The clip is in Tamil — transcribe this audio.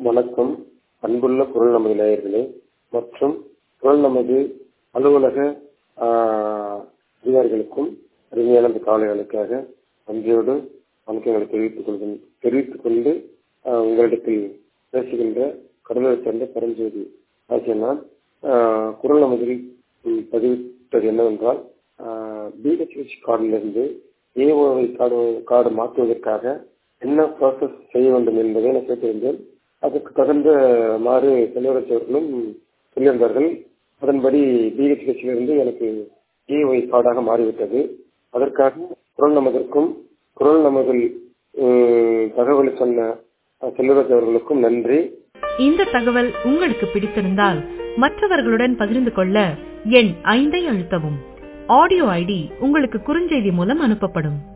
வணக்கம் அன்புள்ள குரல் நமது நேயர்களே மற்றும் குரல் நமது அலுவலக ஆஹ், அதிகாரிகளுக்கும் அருமையான இந்த காலைகளுக்காக நன்றியோடு வணக்கங்களை தெரிவித்துக் கொள்கின் தெரிவித்துக் கொண்டு ஆஹ், உங்களிடத்தில் பேசுகின்ற கடலூரை சேர்ந்த பரஞ்சோதி ஆகிய நான் ஆஹ், குரல் நமதில் ம், பதிவிட்டது என்னவென்றால் பிஹெச்ஹெச் கார்டிலிருந்து ஏஓவை கார்டு கார்டு மாற்றுவதற்காக என்ன ப்ராசஸ் செய்ய வேண்டும் என்பதை நான் கேட்டிருந்தேன் அதற்கு தகுந்த மாறு செல்வராஜ் அவர்களும் சொல்லியிருந்தார்கள் அதன்படி பிஹெச்ஹெச்சிலிருந்து எனக்கு ஏஒய் கார்டாக மாறிவிட்டது அதற்காக குரல் நமதற்கும் குரல் நமதில் ம், தகவலை சொன்ன செல்வராஜ் அவர்களுக்கும் நன்றி இந்த தகவல் உங்களுக்கு பிடித்திருந்தால் மற்றவர்களுடன் பகிர்ந்து கொள்ள எண் ஐந்தை அழுத்தவும் ஆடியோ ஐடி உங்களுக்கு குறுஞ்செய்தி மூலம் அனுப்பப்படும்